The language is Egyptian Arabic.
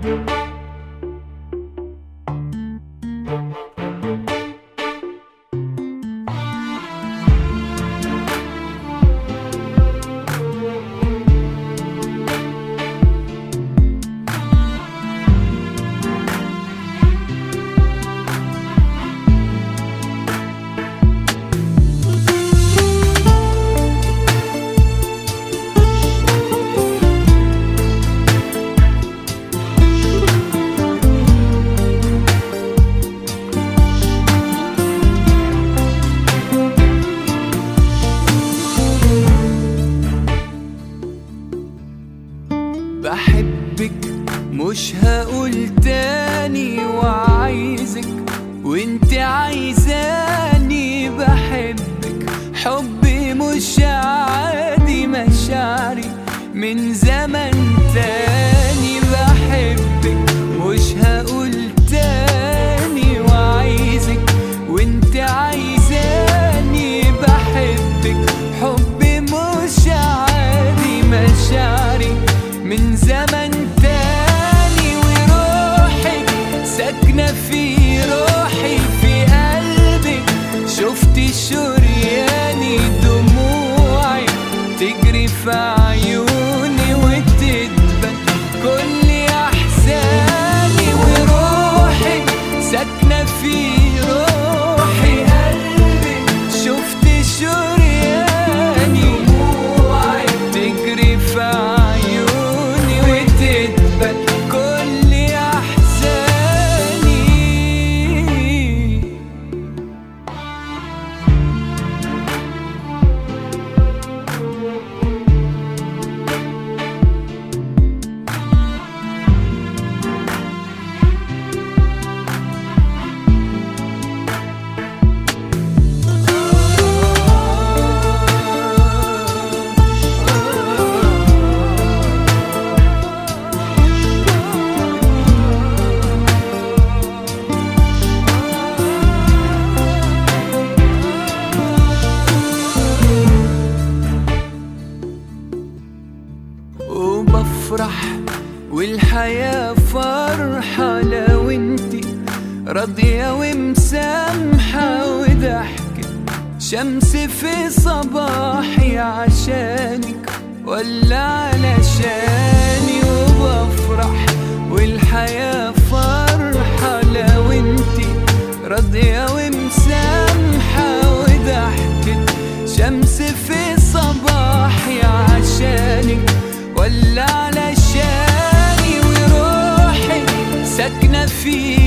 بحبك مش هقول تاني وعايزك وانت عايزاني بحبك حبي مش عادي مشاعري من زمن تاني بحبك مش هقول تاني وعايزك وانت عايزاني بحبك حبي مش عادي مشاعري من زمن تاني وروحك ساكنة في روحي في قلبك شفتي شرياني دموعي تجري في عيوني وتدبل كل أحزاني وروحك ساكنة في روحي قلبك شفتي شرياني دموعي تجري في عيوني وتدبل كل أحزاني وبفرح والحياة فرحة لو انتي راضية ومسامحة وضحكة شمس في صباحي عشانك ولا علشاني وبفرح والحياة فرحة لو انتي راضية ومسامحة وضحكة شمس في صباحي عشانك ولا علشاني وروحي ساكنة في